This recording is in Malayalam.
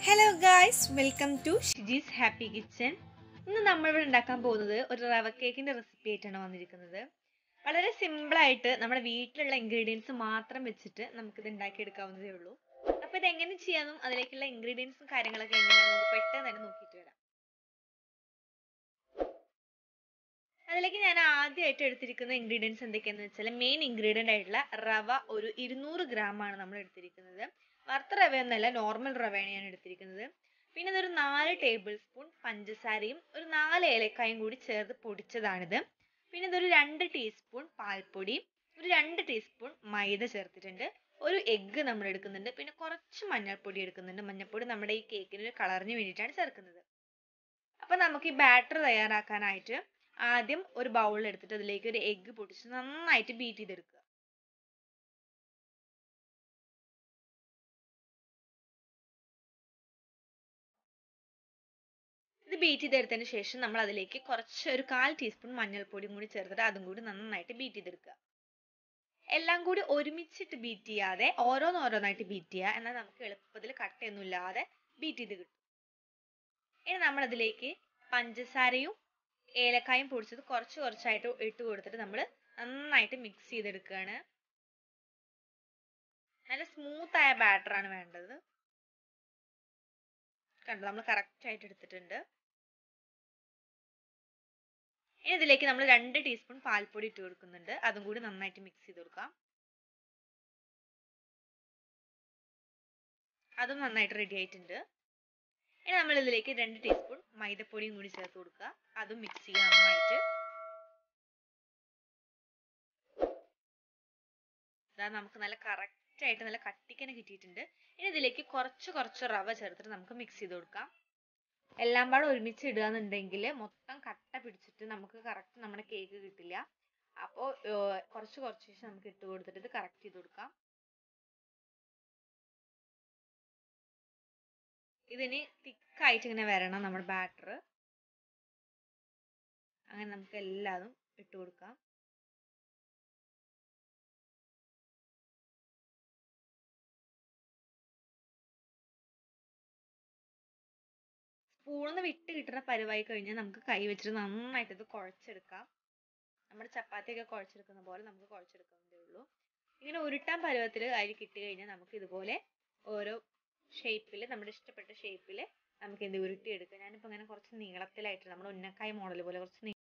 hello guys welcome to Shiji's happy kitchen ഇന്ന് നമ്മളിവിടെ ഉണ്ടാക്കാൻ പോകുന്നത് ഒരു റവ കേക്കിന്റെ റെസിപ്പി ആയിട്ടാണ് വന്നിരിക്കുന്നത് വളരെ സിമ്പിൾ ആയിട്ട് നമ്മുടെ വീട്ടിലുള്ള ഇൻഗ്രീഡിയൻസ് മാത്രം വെച്ചിട്ട് നമുക്കിത് ഉണ്ടാക്കിയെടുക്കാവുന്നതേ ഉള്ളൂ അപ്പൊ ഇത് എങ്ങനെ ചെയ്യാമെന്നും അതിലേക്കുള്ള ഇൻഗ്രീഡിയൻസും കാര്യങ്ങളൊക്കെ എങ്ങനെയാണെന്ന് നമുക്ക് പെട്ടെന്ന് തന്നെ നോക്കിയിട്ട് വരാം അതിലേക്ക് ഞാൻ ആദ്യമായിട്ട് എടുത്തിരിക്കുന്ന ഇൻഗ്രീഡിയൻസ് എന്തൊക്കെയാന്ന് വെച്ചാൽ മെയിൻ ഇൻഗ്രീഡിയൻ്റ് ആയിട്ടുള്ള റവ ഒരു ഇരുന്നൂറ് ഗ്രാം ആണ് നമ്മൾ എടുത്തിരിക്കുന്നത് വറുത്ത റവയൊന്നല്ല നോർമൽ റവയാണ് ഞാൻ എടുത്തിരിക്കുന്നത് പിന്നെ ഇതൊരു നാല് ടേബിൾ സ്പൂൺ പഞ്ചസാരയും ഒരു നാല് ഏലക്കായും കൂടി ചേർത്ത് പൊടിച്ചതാണിത് പിന്നെ ഇതൊരു രണ്ട് ടീസ്പൂൺ പാൽപ്പൊടി ഒരു രണ്ട് ടീസ്പൂൺ മൈദ ചേർത്തിട്ടുണ്ട് ഒരു എഗ്ഗ് നമ്മൾ എടുക്കുന്നുണ്ട് പിന്നെ കുറച്ച് മഞ്ഞൾപ്പൊടി എടുക്കുന്നുണ്ട് മഞ്ഞൾപ്പൊടി നമ്മുടെ ഈ കേക്കിന് ഒരു കളറിന് വേണ്ടിയിട്ടാണ് ചേർക്കുന്നത് അപ്പൊ നമുക്ക് ഈ ബാറ്റർ തയ്യാറാക്കാനായിട്ട് ആദ്യം ഒരു ബൗളിൽ എടുത്തിട്ട് അതിലേക്ക് ഒരു എഗ്ഗ് പൊടിച്ച് നന്നായിട്ട് ബീറ്റ് ചെയ്തെടുക്കുക ഇത് ബീറ്റ് ചെയ്തെടുത്തതിന് ശേഷം നമ്മൾ അതിലേക്ക് കുറച്ച് ഒരു കാൽ ടീസ്പൂൺ മഞ്ഞൾപ്പൊടിയും കൂടി ചേർത്തിട്ട് അതും കൂടി നന്നായിട്ട് ബീറ്റ് ചെയ്തെടുക്കുക എല്ലാം കൂടി ഒരുമിച്ചിട്ട് ബീറ്റ് ചെയ്യാതെ ഓരോന്നോരോന്നായിട്ട് ബീറ്റ് ചെയ്യുക എന്നാൽ നമുക്ക് എളുപ്പത്തിൽ കട്ടയൊന്നും ഇല്ലാതെ ബീറ്റ് ചെയ്ത് കിട്ടും ഇനി നമ്മൾ അതിലേക്ക് പഞ്ചസാരയും ഏലക്കായും പൊടിച്ചത് കുറച്ച് കുറച്ചായിട്ട് ഇട്ട് കൊടുത്തിട്ട് നമ്മൾ നന്നായിട്ട് മിക്സ് ചെയ്തെടുക്കുകയാണ് നല്ല സ്മൂത്ത് ആയ ബാറ്റർ ആണ് വേണ്ടത് കണ്ടോ നമ്മൾ കറക്റ്റ് ആയിട്ട് എടുത്തിട്ടുണ്ട് ഇനി ഇതിലേക്ക് നമ്മൾ രണ്ട് ടീസ്പൂൺ പാൽപ്പൊടി ഇട്ട് കൊടുക്കുന്നുണ്ട് അതും കൂടി നന്നായിട്ട് മിക്സ് ചെയ്ത് കൊടുക്കാം അതും നന്നായിട്ട് റെഡി ആയിട്ടുണ്ട് ഇനി നമ്മൾ ഇതിലേക്ക് രണ്ട് ടീസ്പൂൺ മൈദപ്പൊടിയും കൂടി ചേർത്ത് കൊടുക്കുക അതും മിക്സ് ചെയ്യുക നന്നായിട്ട് ഇതാ നമുക്ക് നല്ല കറക്റ്റ് ആയിട്ട് നല്ല കട്ടിക്കനെ കിട്ടിയിട്ടുണ്ട് ഇനി ഇതിലേക്ക് കുറച്ച് കുറച്ച് റവ ചേർത്തിട്ട് നമുക്ക് മിക്സ് ചെയ്ത് കൊടുക്കാം എല്ലാം പാടെ ഒരുമിച്ച് ഇടുക എന്നുണ്ടെങ്കിൽ മൊത്തം കട്ട പിടിച്ചിട്ട് നമുക്ക് കറക്റ്റ് നമ്മുടെ കേക്ക് കിട്ടില്ല അപ്പോൾ കുറച്ച് കുറച്ച് ശേഷം നമുക്ക് ഇട്ട് കൊടുത്തിട്ട് ഇത് കറക്റ്റ് ചെയ്ത് കൊടുക്കാം ഇതിന് തിക്കായിട്ട് ഇങ്ങനെ വരണം നമ്മുടെ ബാറ്റർ അങ്ങനെ നമുക്ക് എല്ലാതും ഇട്ട് കൊടുക്കാം സ്പൂണിൽ നിന്ന് വിട്ട് കിട്ടുന്ന പരുവായി കഴിഞ്ഞാൽ നമുക്ക് കൈ വെച്ചിട്ട് നന്നായിട്ട് ഇത് കുഴച്ചെടുക്കാം നമ്മുടെ ചപ്പാത്തിയൊക്കെ കുഴച്ചെടുക്കുന്ന പോലെ നമുക്ക് കുഴച്ചെടുക്കാവുന്നതേ ഉള്ളൂ ഇങ്ങനെ ഉരുട്ടാൻ പരുവത്തിൽ അരി കിട്ടി കഴിഞ്ഞാൽ നമുക്ക് ഇതുപോലെ ഓരോ ഷേപ്പിൽ നമ്മുടെ ഇഷ്ടപ്പെട്ട ഷേപ്പിൽ നമുക്ക് ഇത് ഉരുട്ടിയെടുക്കാം ഞാനിപ്പോൾ ഇങ്ങനെ കുറച്ച് നീളത്തിലായിട്ട് നമ്മുടെ ഉന്നക്കായ മോഡൽ പോലെ കുറച്ച്